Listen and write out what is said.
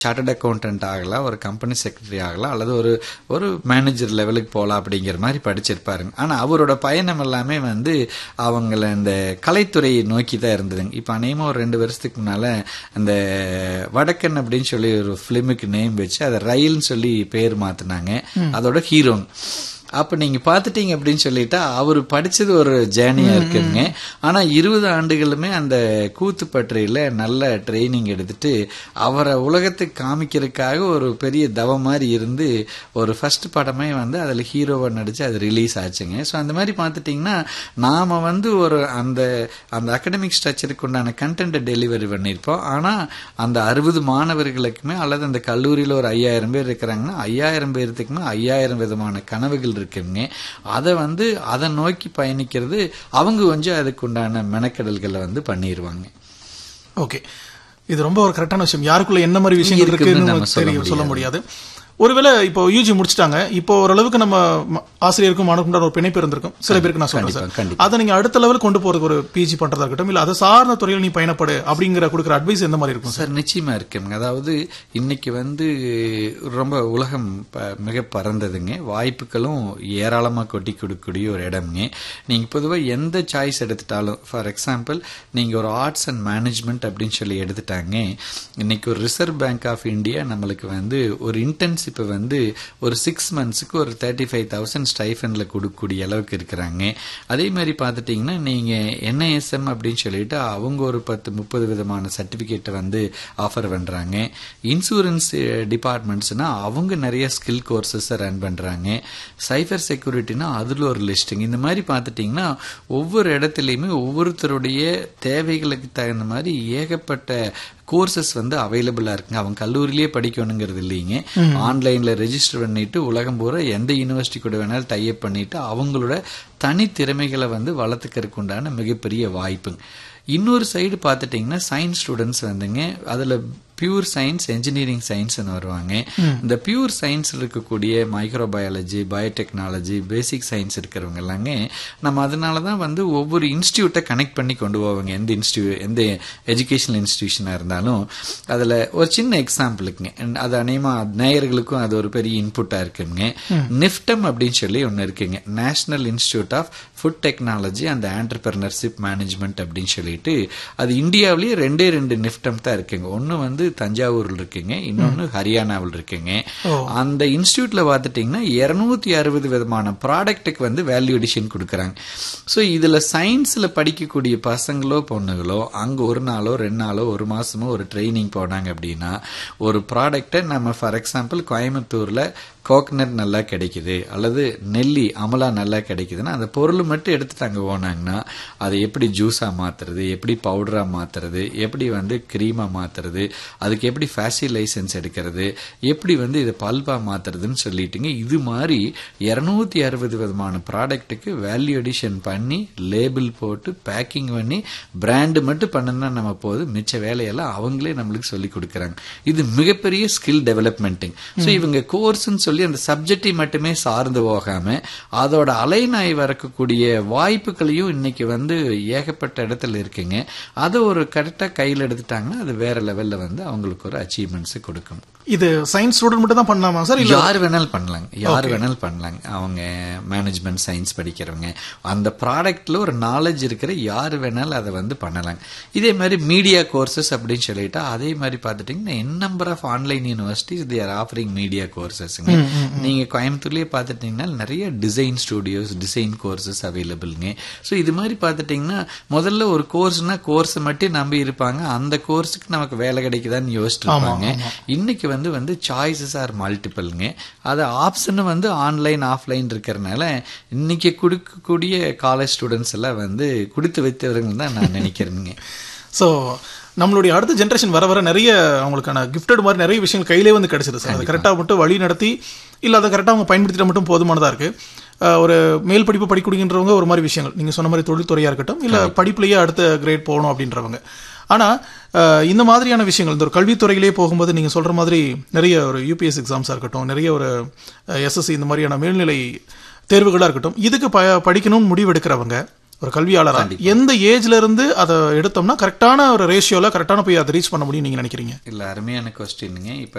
Chartered accountant ஆகலாம் ஒரு company secretary ஆகலாம் அல்லது ஒரு ஒரு மேனேஜர் லெவலுக்கு போகலாம் அப்படிங்கிற மாதிரி படிச்சிருப்பாருங்க ஆனா அவரோட பயணம் எல்லாமே வந்து அவங்கள இந்த கலைத்துறையை நோக்கி தான் இருந்ததுங்க இப்போ அநேகமாக ஒரு ரெண்டு வருஷத்துக்கு முன்னால அந்த வடக்கன் அப்படின்னு சொல்லி ஒரு ஃபிலிமுக்கு நேம் வச்சு அதை ரயில்னு சொல்லி பேர் மாத்தினாங்க அதோட ஹீரோன் அப்ப நீங்க பாத்துட்டீங்க அப்படின்னு சொல்லிட்டா அவர் படிச்சது ஒரு ஜேர்னியா இருக்குங்க ஆனா இருபது ஆண்டுகளுமே அந்த கூத்து பற்றியில நல்ல ட்ரைனிங் எடுத்துட்டு அவரை உலகத்துக்கு காமிக்கிறதுக்காக ஒரு பெரிய தவம் மாதிரி இருந்து ஒரு ஃபர்ஸ்ட் படமே வந்து அதுல ஹீரோவை நடிச்சு அது ரிலீஸ் ஆச்சுங்க ஸோ அந்த மாதிரி பார்த்துட்டிங்கன்னா நாம வந்து ஒரு அந்த அந்த அகடமிக் ஸ்ட்ரக்சருக்கு உண்டான கண்டென்ட்டை டெலிவரி பண்ணியிருப்போம் ஆனா அந்த அறுபது மாணவர்களுக்குமே அல்லது அந்த கல்லூரியில ஒரு ஐயாயிரம் பேர் இருக்கிறாங்கன்னா ஐயாயிரம் பேர்த்துக்குமே ஐயாயிரம் விதமான கனவுகள் இருக்குங்க அதை வந்து அதை நோக்கி பயணிக்கிறது அவங்க கொஞ்சம் அதுக்கு உண்டான மெனக்கடல்களை வந்து பண்ணிடுவாங்க ஓகே இது ரொம்ப ஒரு கரெக்டான விஷயம் யாருக்குள்ள என்ன மாதிரி விஷயங்கள் இருக்குன்னு இருக்குன்னு நம்ம சொல்ல தெரியும் சொல்ல முடியாது ஒருவேளை இப்போ யூஜி முடிச்சிட்டாங்க இப்போ ஓரளவுக்கு நம்ம ம- ஆசிரியருக்கும் மாணவர்களும் ஒரு பிணைப்பு இருந்திருக்கும் சில பேருக்கு நான் சொல்றேன் கண்டிப்பா, சார் கண்டிப்பா. அதை நீங்க அடுத்த லெவல் கொண்டு போறதுக்கு ஒரு பிஜி பண்றதா இருக்கட்டும் இல்ல அதை சார்ந்த துறையில் நீ பயணப்படு அப்படிங்கிற கொடுக்குற அட்வைஸ் எந்த மாதிரி இருக்கும் சார் சார் நிச்சயமா இருக்குங்க அதாவது இன்னைக்கு வந்து ரொம்ப உலகம் ப- மிக பறந்ததுங்க வாய்ப்புகளும் ஏராளமா கொட்டி கொடுக்கக்கூடிய ஒரு இடம்ங்க நீங்க பொதுவா எந்த சாய்ஸ் எடுத்துட்டாலும் ஃபார் எக்ஸாம்பிள் நீங்க ஒரு ஆர்ட்ஸ் அண்ட் மேனேஜ்மெண்ட் அப்படின்னு சொல்லி எடுத்துட்டாங்க இன்னைக்கு ஒரு ரிசர்வ் பேங்க் ஆஃப் இந்தியா நம்மளுக்கு வந்து ஒரு இன்டர்ன்ஷிப்பை வந்து ஒரு சிக்ஸ் மந்த்ஸுக்கு ஒரு தேர்ட்டி ஃபைவ் தௌசண்ட் ஸ்டைஃபன்ல கொடுக்கக்கூடிய அளவுக்கு இருக்கிறாங்க அதே மாதிரி பார்த்துட்டிங்கன்னா நீங்க என்ஐஎஸ்எம் அப்படின்னு சொல்லிட்டு அவங்க ஒரு பத்து முப்பது விதமான சர்டிபிகேட்டை வந்து ஆஃபர் பண்றாங்க இன்சூரன்ஸ் டிபார்ட்மெண்ட்ஸ்னா அவங்க நிறைய ஸ்கில் கோர்சஸை ரன் பண்றாங்க சைபர் செக்யூரிட்டினா அதுல ஒரு லிஸ்டிங் இந்த மாதிரி பார்த்துட்டிங்கன்னா ஒவ்வொரு இடத்துலையுமே ஒவ்வொருத்தருடைய தேவைகளுக்கு தகுந்த மாதிரி ஏகப்பட்ட கோர்சஸ் வந்து அவைலபிளா இருக்குங்க அவங்க கல்லூரியிலேயே படிக்கணுங்கிறது இல்லைங்க ஆன்லைன்ல ரெஜிஸ்டர் பண்ணிட்டு உலகம் பூரா எந்த யூனிவர்சிட்டி கூட வேணாலும் டைப் பண்ணிட்டு அவங்களோட தனி திறமைகளை வந்து வளர்த்துக்கிறதுக்கு உண்டான மிகப்பெரிய வாய்ப்புங்க இன்னொரு சைடு பார்த்துட்டிங்கன்னா சயின்ஸ் ஸ்டூடெண்ட்ஸ் வந்துங்க அதில் பியூர் சயின்ஸ் என்ஜினியரிங் சயின்ஸ்னு வருவாங்க இந்த பியூர் சயின்ஸ் இருக்கக்கூடிய மைக்ரோபயாலஜி பயோடெக்னாலஜி பேசிக் சயின்ஸ் இருக்கிறவங்க எல்லாங்க நம்ம அதனால தான் வந்து ஒவ்வொரு இன்ஸ்டியூட்டை கனெக்ட் பண்ணி கொண்டு போவாங்க எந்த இன்ஸ்டியூ எந்த எஜுகேஷனல் இன்ஸ்டிடியூஷனாக இருந்தாலும் அதில் ஒரு சின்ன எக்ஸாம்பிளுக்குங்க And அது அநேகமா நேயர்களுக்கும் அது ஒரு பெரிய இன்புட்டாக இருக்குங்க நிஃப்டம் அப்படின்னு சொல்லி ஒன்று இருக்குங்க national institute of food technology and entrepreneurship management அப்படின்னு சொல்லிட்டு அது இந்தியாவிலேயே ரெண்டே ரெண்டு நிஃப்டம் தான் இருக்குங்க ஒன்று வந்து தஞ்சாவூர்ல இருக்குங்க இன்னொன்று ஹரியானாவில் இருக்குங்க அந்த இன்ஸ்டியூட்ல பார்த்துட்டிங்கன்னா இருநூத்தி அறுபது விதமான ப்ராடக்ட்டுக்கு வந்து வேல்யூ எடிஷன் கொடுக்குறாங்க ஸோ இதில் சயின்ஸில் படிக்கக்கூடிய பசங்களோ பொண்ணுகளோ அங்கே ஒரு நாளோ ரெண்டு நாளோ ஒரு மாசமோ ஒரு ட்ரைனிங் போனாங்க அப்படின்னா ஒரு ப்ராடக்ட்டை நம்ம ஃபார் எக்ஸாம்பிள் கோயம்புத்தூரில் கோகனட் நல்லா கிடைக்குது அல்லது நெல்லி அமலா நல்லா கிடைக்குதுன்னா அந்த பொருள் மட்டும் எடுத்துட்டு அங்கே போனாங்கன்னா அதை எப்படி ஜூஸாக மாத்துறது எப்படி பவுடராக மாத்துறது எப்படி வந்து க்ரீமாக மாத்துறது அதுக்கு எப்படி ஃபேசி லைசன்ஸ் எடுக்கிறது எப்படி வந்து இதை பல்பா மாத்துறதுன்னு சொல்லிட்டுங்க இது மாதிரி இரநூத்தி அறுபது விதமான ப்ராடக்ட்டுக்கு வேல்யூ எடிஷன் பண்ணி லேபிள் போட்டு பேக்கிங் பண்ணி பிராண்டு மட்டும் பண்ணனா நம்ம போது மிச்ச வேலையெல்லாம் அவங்களே நம்மளுக்கு சொல்லி கொடுக்குறாங்க இது மிகப்பெரிய ஸ்கில் டெவலப்மெண்ட்டுங்க ஸோ இவங்க கோர்ஸ்ன்னு சொல்லி அந்த சப்ஜெக்டை மட்டுமே சார்ந்து போகாம அதோட அலைநாய் வரக்கூடிய வாய்ப்புகளையும் இன்னைக்கு வந்து ஏகப்பட்ட இடத்துல இருக்குங்க அதை ஒரு கரெக்டாக கையில் எடுத்துட்டாங்கன்னா அது வேற லெவல்ல வந்து அவங்களுக்கு ஒரு அச்சீவ்மெண்ட்ஸ் கொடுக்கும் இது சயின்ஸ் ஸ்டூடெண்ட் மட்டும் தான் பண்ணலாமா சார் இல்ல யார் வேணாலும் பண்ணலாங்க யார் வேணாலும் பண்ணலாங்க அவங்க மேனேஜ்மெண்ட் சயின்ஸ் படிக்கிறவங்க அந்த ப்ராடக்ட்ல ஒரு நாலேஜ் இருக்கிற யார் வேணாலும் அதை வந்து பண்ணலாங்க இதே மாதிரி மீடியா கோர்சஸ் அப்படின்னு சொல்லிட்டா அதே மாதிரி பார்த்துட்டீங்கன்னா N number of online universities they are offering media கோர்சஸ்ங்க நீங்க கோயம்புத்தூர்லயே பார்த்துட்டீங்கன்னா நிறைய டிசைன் ஸ்டுடியோஸ் டிசைன் கோர்சஸ் அவைலபிள்ங்க ஸோ இது மாதிரி பார்த்துட்டீங்கன்னா முதல்ல ஒரு கோர்ஸ்னா கோர்ஸ் மட்டும் நம்பி இருப்பாங்க அந்த கோர்ஸுக்கு நமக்கு வேலை கிடைக்குதான்னு யோசிச்சுட்டு இருப்பாங்க இன்னைக்கு வந்து வந்து சாய்ஸஸ் ஆர் மல்டிபிள்ங்க அது ஆப்ஷன் வந்து ஆன்லைன் ஆஃப்லைன் இருக்கிறனால இன்னைக்கு கொடுக்கக்கூடிய காலேஜ் ஸ்டூடெண்ட்ஸ் எல்லாம் வந்து கொடுத்து வைத்தவர்கள் தான் நான் நினைக்கிறேங்க ஸோ நம்மளுடைய அடுத்த ஜென்ரேஷன் வர வர நிறைய அவங்களுக்கான கிஃப்டட் மாதிரி நிறைய விஷயங்கள் கையிலே வந்து கிடைச்சிது சார் அதை கரெக்டாக மட்டும் வழி நடத்தி இல்லை அதை கரெக்டாக அவங்க பயன்படுத்திட்ட மட்டும் போதுமானதாக இருக்கு அஹ் ஒரு மேல் படிப்பு படிக்கக்கூடியன்றவங்க ஒரு மாதிரி விஷயங்கள் நீங்கள் சொன்ன மாதிரி தொழில்துறையாக இருக்கட்டும் இல்லை படிப்புலேயே அடுத்த கிரேட் போகணும் அப்படின்றவங்க ஆனால் இந்த மாதிரியான விஷயங்கள் இந்த ஒரு கல்வித்துறையிலே போகும்போது நீங்கள் சொல்கிற மாதிரி நிறைய ஒரு யூபிஎஸ் எக்ஸாம்ஸாக இருக்கட்டும் நிறைய ஒரு எஸ்எஸ்சி இந்த மாதிரியான மேல்நிலை தேர்வுகளாக இருக்கட்டும் இதுக்கு ப படிக்கணும்னு முடிவு எடுக்கிறவங்க ஒரு கல்வியாளரா எந்த ஏஜ்ல இருந்து அதை எடுத்தோம்னா கரெக்டான ஒரு ரேஷியோல கரெக்டான போய் அதை ரீச் பண்ண முடியும் நீங்க நினைக்கிறீங்க இல்ல அருமையான கொஸ்டின்ங்க இப்ப